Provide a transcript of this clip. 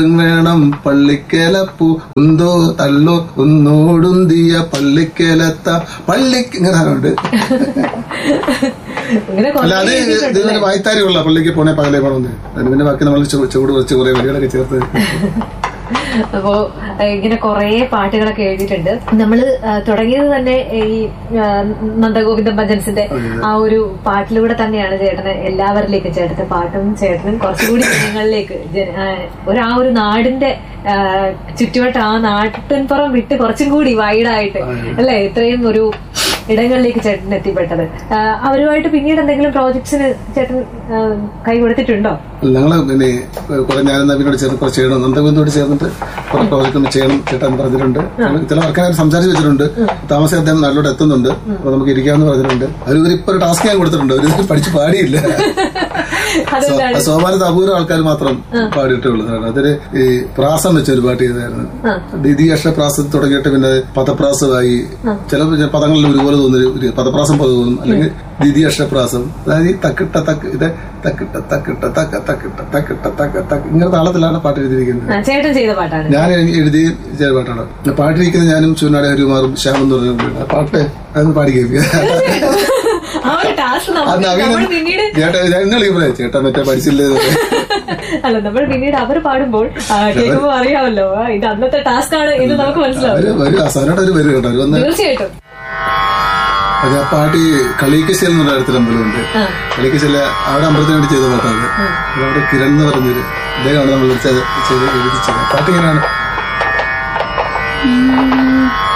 വേണം പള്ളിക്കേലപ്പൂ ഉന്തോ തള്ളോ ഒന്നോടുന്തിയ പള്ളിക്കേലത്ത പള്ളിക്ക് ഇങ്ങനെ സാധനമുണ്ട് ഇങ്ങനെ അല്ല അത് കുറേ ഇതിന് വായ്ത്താരിയുള്ള പള്ളിക്ക് പോണേ പകലേ പോണെന്ന് അതിന് പിന്നെ ബാക്കി നമ്മൾ ചു- ചുവട് കുറച്ച് കുറെ വരികളൊക്കെ ചേർത്ത് അപ്പോ ഏഹ്, ഇങ്ങനെ കുറേ പാട്ടുകളൊക്കെ എഴുതിയിട്ടുണ്ട് നമ്മള് ഏഹ്, തുടങ്ങിയത് തന്നെ ഈ ഏഹ്, നന്ദഗോവിന്ദ ഭജൻസിന്റെ ആ ഒരു പാട്ടിലൂടെ തന്നെയാണ് ചേട്ടന് എല്ലാവരിലേക്കും ചേട്ടന്റെ പാട്ടും ചേട്ടനും കുറച്ചുകൂടി ജനങ്ങളിലേക്ക് ജന- ഏഹ്, ഒരു ആ ഒരു നാടിന്റെ ഏഹ്, ചുറ്റുവട്ടം ആ നാട്ടിൻപുറം വിട്ട് കുറച്ചും കൂടി വൈഡായിട്ട് അല്ലെ ഇത്രയും ഒരു ഇടങ്ങളിലേക്ക് ചേട്ടൻ എത്തിപ്പെട്ടത് ഏഹ്, അവരുമായിട്ട് പിന്നീട് എന്തെങ്കിലും പ്രോജക്ട്സിന് ചേട്ടൻ ഏഹ്, കൈ കൊടുത്തിട്ടുണ്ടോ ഞങ്ങള് പിന്നെ കുറെ ഞാൻ നവീനോട് ചേർന്ന് കുറച്ച് ചെയ്യണം നന്ദഗോവിന്ദോട് ചേർന്നിട്ട് കുറെ പ്രോജക്റ്റ് ഒന്ന് ചെയ്യണം ചേട്ടൻ പറഞ്ഞിട്ടുണ്ട് ചില വർക്കാരും സംസാരിച്ച് വെച്ചിട്ടുണ്ട് താമസം അദ്ദേഹം നാട്ടിലോട്ട് എത്തുന്നുണ്ട് അപ്പൊ നമുക്ക് ഇരിക്കാമെന്ന് പറഞ്ഞിട്ടുണ്ട് അവർ ഇപ്പൊ ഒരു ടാസ്ക് ഞാൻ കൊടുത്തിട്ടുണ്ട് അവർ പഠിച്ച് പാടിയില്ല അതെന്താണ് സോ- സോപാനത്ത് അപൂർവ ആൾക്കാർ മാത്രം പാടിയിട്ടുള്ളൂ കാരണം അതൊരു ഈ പ്രാസം വെച്ച ഒരു പാട്ട് ചെയ്തായിരുന്നു ദിതി അക്ഷരപ്രാസം തുടങ്ങിയിട്ട് പിന്നെ പദപ്രാസമായി ചില പദങ്ങളിൽ ഒരുപോലെ തോന്നുന്നു ഒരു പദപ്രാസം പോലെ തോന്നും അല്ലെങ്കിൽ ദിതി അക്ഷരപ്രാസം അതായത് ഈ തക്കിട്ട തക്ക് ഇത് തക്കിട്ട തക്കിട്ട തക്ക തക്കിട്ട തക്കിട്ട തക്ക തക്ക് ഇങ്ങനെ താളത്തിലാണ് പാട്ട് എഴുതിയിരിക്കുന്നത് ആ, ചേട്ടൻ ചെയ്ത പാട്ടാണ് ഞാൻ എഴുതി- എഴുതി ചെയ്ത പാട്ടാണ് പാട്ടിരിക്കുന്നത് ഞാനും ചൂനാട് ഹരികുമാറും ശ്യാമെന്ന് പറഞ്ഞു ആ പാട്ട് അതൊന്ന് പാടി കേൾപ്പിക്കുക ആ ഒരു ടാസ്ക് അത് നമ്മൾ നവീന പിന്നീട് ചേട്ടാ ഞങ്ങൾ ഇവിടെ ചേട്ടാ മറ്റേ പഠിച്ചില്ലേ എന്നൊക്കെ. അല്ല നമ്മൾ പിന്നീട് അവർ പാടുമ്പോൾ ആ, കേൾക്കുമ്പോൾ അറിയാമല്ലോ ആ, ഇത് അന്നത്തെ ടാസ്ക് ആണ് എന്ന് നമുക്ക് മനസ്സിലാവും അവര് വരും അവസാനമായിട്ട് അവര് വരും കേട്ടോ അവര് വന്ന് തീർച്ചയായിട്ടും അത് ആ പാട്ട് ഈ കളീക്കശൽ എന്ന് പറഞ്ഞ അടുത്തൊരു അമ്പലമുണ്ട് ആ. കളീക്കശല അവിടെ അമ്പലത്തിന് വേണ്ടി ചെയ്ത പാട്ടാണ് അത് അവിടെ കിരൺ എന്ന് പറഞ്ഞൊരു അദ്ദേഹമാണ് നമ്മൾ ചെയ്ത് ചെയ്ത് എഴുതിച്ചത് പാട്ട് ഇങ്ങനെയാണ്